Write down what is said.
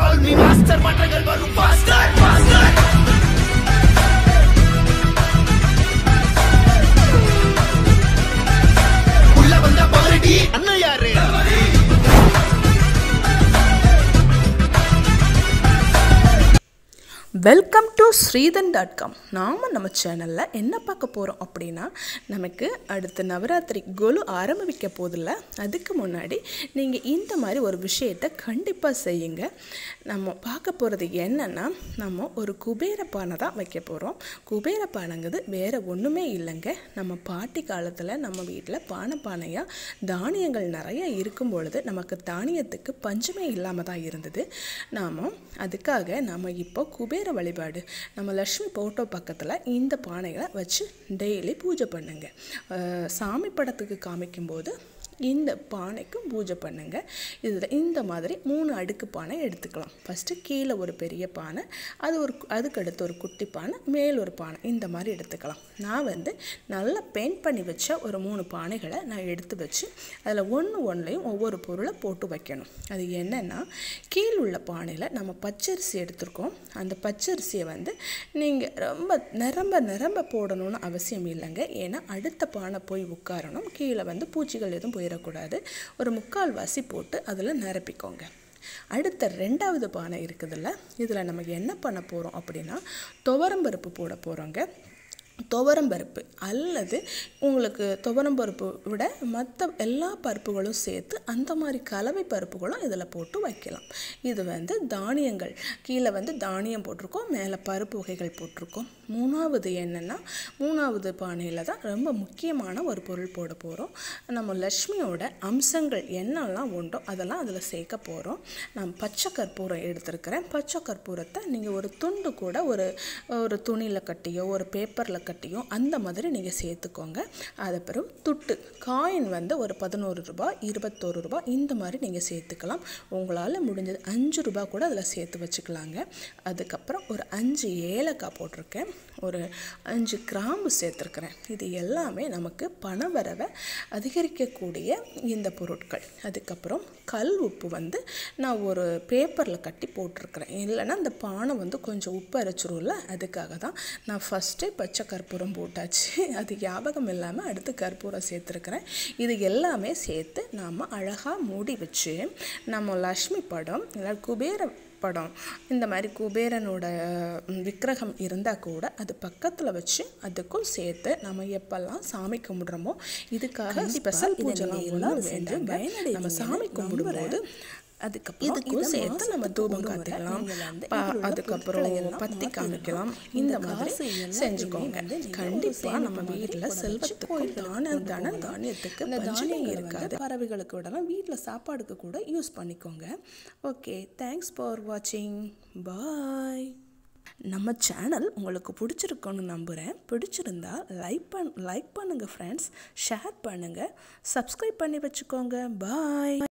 call me master மாற்றங்கள் வரும் faster faster உள்ள வந்த பாரடி அண்ணன் யாரு welcome to Sridhan dot com நாம் நம்ம சேனலில் என்ன பார்க்க போகிறோம் அப்படின்னா நமக்கு அடுத்த நவராத்திரி கொலு ஆரம்பிக்க போதில்ல அதுக்கு முன்னாடி நீங்கள் இந்த மாதிரி ஒரு விஷயத்தை கண்டிப்பாக செய்யுங்க நம்ம பார்க்க போகிறது என்னென்னா நம்ம ஒரு குபேர பானை தான் வைக்க போகிறோம் குபேர பானைங்கிறது வேறு ஒன்றுமே இல்லைங்க நம்ம பாட்டி காலத்தில் நம்ம வீட்டில் பானை பானையாக தானியங்கள் நிறைய இருக்கும் பொழுது நமக்கு தானியத்துக்கு பஞ்சமே இல்லாமல் தான் இருந்தது நாம் அதுக்காக நம்ம இப்போ குபேர வழிபாடு நம்ம லக்ஷ்மி போட்டோ பக்கத்தில் இந்த பானைகளை வச்சு டெய்லி பூஜை பண்ணுங்க அஹ் சாமி படத்துக்கு காமிக்கும்போது இந்த பானைக்கு பூஜை பண்ணுங்க இதில் இந்த மாதிரி மூணு அடுக்கு பானை எடுத்துக்கலாம் ஃபஸ்ட்டு கீழே ஒரு பெரிய பானை அது ஒரு அதுக்கு அடுத்து ஒரு குட்டி பானை மேல் ஒரு பானை இந்த மாதிரி எடுத்துக்கலாம் நான் வந்து நல்லா பெயிண்ட் பண்ணி வச்ச ஒரு மூணு பானைகளை நான் எடுத்து வச்சு அதில் ஒன்று ஒன்றுலையும் ஒவ்வொரு பொருளை போட்டு வைக்கணும் அது என்னென்னா கீழ் உள்ள பானையில் நம்ம பச்சரிசி எடுத்திருக்கோம் அந்த பச்சரிசியை வந்து நீங்கள் ரொம்ப நிரம்ப நிரம்ப போடணும்னு அவசியம் இல்லைங்க ஏன்னா அடுத்த பானை போய் உட்காரணும் கீழே வந்து பூச்சிகள் எதுவும் போயிடக்கூடாது ஒரு முக்கால் வாசி போட்டு அதில் நிரப்பிக்கோங்க அடுத்த ரெண்டாவது பானை இருக்குதுல்ல இதில் நம்ம என்ன பண்ண போகிறோம் அப்படின்னா துவரம்பருப்பு போட போகிறோங்க துவரம்பருப்பு அல்லது உங்களுக்கு துவரம்பருப்பு விட மற்ற எல்லா பருப்புகளும் சேர்த்து அந்த மாதிரி கலவை பருப்புகளும் இதில் போட்டு வைக்கலாம் இது வந்து தானியங்கள் கீழே வந்து தானியம் போட்டிருக்கோம் மேலே பருப்பு வகைகள் போட்டிருக்கோம் மூணாவது என்னென்னா மூணாவது பானையில் தான் ரொம்ப முக்கியமான ஒரு பொருள் போட போகிறோம் நம்ம லக்ஷ்மியோட அம்சங்கள் என்னெல்லாம் உண்டோ அதெல்லாம் அதில் சேர்க்க போகிறோம் நான் பச்சை கற்பூரம் எடுத்திருக்கிறேன் பச்சை கற்பூரத்தை நீங்கள் ஒரு துண்டு கூட ஒரு ஒரு துணியில் கட்டியோ ஒரு பேப்பரில் கட்டியோ அந்த மாதிரி நீங்கள் சேர்த்துக்கோங்க அது பிறகு துட்டு காயின் வந்து ஒரு பதினோரு ரூபாய் இருபத்தோரு ரூபாய் இந்த மாதிரி நீங்கள் சேர்த்துக்கலாம் உங்களால் முடிஞ்சது அஞ்சு ரூபாய் கூட அதில் சேர்த்து வச்சுக்கலாங்க அதுக்கப்புறம் ஒரு அஞ்சு ஏலக்காய் போட்டிருக்கேன் ஒரு அஞ்சு கிராம்பு சேர்த்துருக்குறேன் இது எல்லாமே நமக்கு பணவரவை அதிகரிக்கக்கூடிய இந்த பொருட்கள் அதுக்கப்புறம் கல் உப்பு வந்து நான் ஒரு பேப்பரில் கட்டி போட்டிருக்கிறேன் இல்லைன்னா அந்த பானை வந்து கொஞ்சம் உப்பு அரைச்சிரும்ல அதுக்காக தான் நான் ஃபஸ்ட்டே பச்சை கற்பூரம் போட்டாச்சு அது ஞாபகம் இல்லாமல் அடுத்து கற்பூரம் சேர்த்துருக்கிறேன் இது எல்லாமே சேர்த்து நாம் அழகாக மூடி வச்சு நம்ம லக்ஷ்மி படம் இல்லை குபேர படம் இந்த மாதிரி குபேரனோட ம், விக்கிரகம் இருந்தால் கூட அது பக்கத்தில் வச்சு அதுக்கும் சேர்த்து நம்ம எப்பெல்லாம் சாமி கும்பிட்றோமோ இதுக்காக ஸ்பெஷல் பூஜைலாம் ஒன்றும் வேண்டாங்க நம்ம சாமி கும்பிடும்போது அதுக்கப்புறம் இதுக்கும் சேர்த்து நம்ம தூபம் காத்திக்கலாம் அதுக்கப்புறம் பத்தி காமிக்கலாம் இந்த மாதிரி செஞ்சுக்கோங்க கண்டிப்பாக நம்ம வீட்டில் செல்வத்துக்கு தான தன தானியத்துக்கு பஞ்சமே இருக்காது பறவைகளுக்கு விடலாம் வீட்டில் சாப்பாடுக்கு கூட யூஸ் பண்ணிக்கோங்க ஓகே தேங்க்ஸ் ஃபார் வாட்சிங் பாய் நம்ம சேனல் உங்களுக்கு பிடிச்சிருக்குன்னு நம்புகிறேன் பிடிச்சிருந்தா லைக் பண் லைக் பண்ணுங்கள் ஃப்ரெண்ட்ஸ் ஷேர் பண்ணுங்கள் சப்ஸ்கிரைப் பண்ணி வச்சுக்கோங்க பாய்